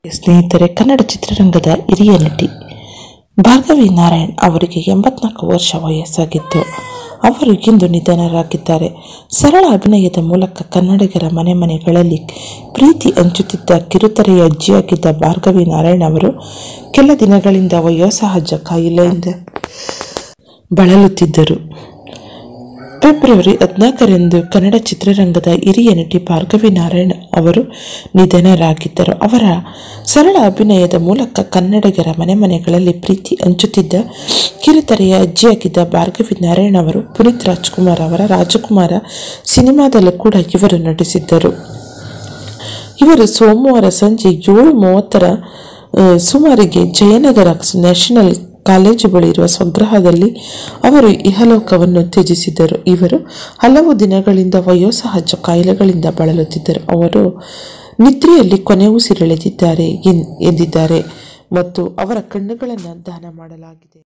ಸ್ನೇಹಿತರೆ ಕನ್ನಡ ಚಿತ್ರರಂಗದ ಹಿರಿಯ ನಟಿ ಭಾರ್ಗವಿ ನಾರಾಯಣ್ ಅವರಿಗೆ ಎಂಬತ್ನಾಲ್ಕು ವರ್ಷ ವಯಸ್ಸಾಗಿತ್ತು ಅವರು ಇಂದು ನಿಧನರಾಗಿದ್ದಾರೆ ಸರಳ ಅಭಿನಯದ ಮೂಲಕ ಕನ್ನಡಿಗರ ಮನೆ ಮನೆಗಳಲ್ಲಿ ಪ್ರೀತಿ ಹಂಚುತ್ತಿದ್ದ ಕಿರುತೆರೆಯ ಅಜ್ಜಿಯಾಗಿದ್ದ ಭಾರ್ಗವಿ ನಾರಾಯಣ್ ಅವರು ಕೆಲ ದಿನಗಳಿಂದ ವಯೋಸಹಜ ಕಾಯಿಲೆಯಿಂದ ಬಳಲುತ್ತಿದ್ದರು ಫೆಬ್ರವರಿ ಹದಿನಾಲ್ಕರಂದು ಕನ್ನಡ ಚಿತ್ರರಂಗದ ಹಿರಿಯ ನಟಿ ಭಾರ್ಗವಿ ನಾರಾಯಣ್ ಅವರು ನಿಧನರಾಗಿದ್ದರು ಅವರ ಸರಳ ಅಭಿನಯದ ಮೂಲಕ ಕನ್ನಡಿಗರ ಮನೆ ಮನೆಗಳಲ್ಲಿ ಪ್ರೀತಿ ಹಂಚುತ್ತಿದ್ದ ಕಿರುತೆರೆಯ ಅಜ್ಜಿಯಾಗಿದ್ದ ಭಾರ್ಗವಿ ನಾರಾಯಣ್ ಅವರು ಪುನೀತ್ ರಾಜ್ಕುಮಾರ್ ಅವರ ರಾಜಕುಮಾರ ಸಿನಿಮಾದಲ್ಲೂ ಕೂಡ ಇವರು ನಟಿಸಿದ್ದರು ಇವರು ಸೋಮವಾರ ಸಂಜೆ ಏಳು ಮೂವತ್ತರ ಆ, ಸುಮಾರಿಗೆ ಜಯನಗರ ನ್ಯಾಷನಲ್ ಕಾಲೇಜು ಬಳಿ ಇರುವ ಸ್ವಗೃಹದಲ್ಲಿ ಅವರು ಇಹಲೋಕವನ್ನು ತ್ಯಜಿಸಿದರು ಇವರು ಹಲವು ದಿನಗಳಿಂದ ವಯೋಸಹಜ ಕಾಯಿಲೆಗಳಿಂದ ಬಳಲುತ್ತಿದ್ದರು ಅವರು ನಿದ್ರೆಯಲ್ಲಿ ಕೊನೆ ಉಸಿರೆಳೆದಿದ್ದಾರೆ ಎನ್- ಎಂದಿದ್ದಾರೆ ಮತ್ತು ಅವರ ಕಣ್ಣುಗಳನ್ನು ದಾನ ಮಾಡಲಾಗಿದೆ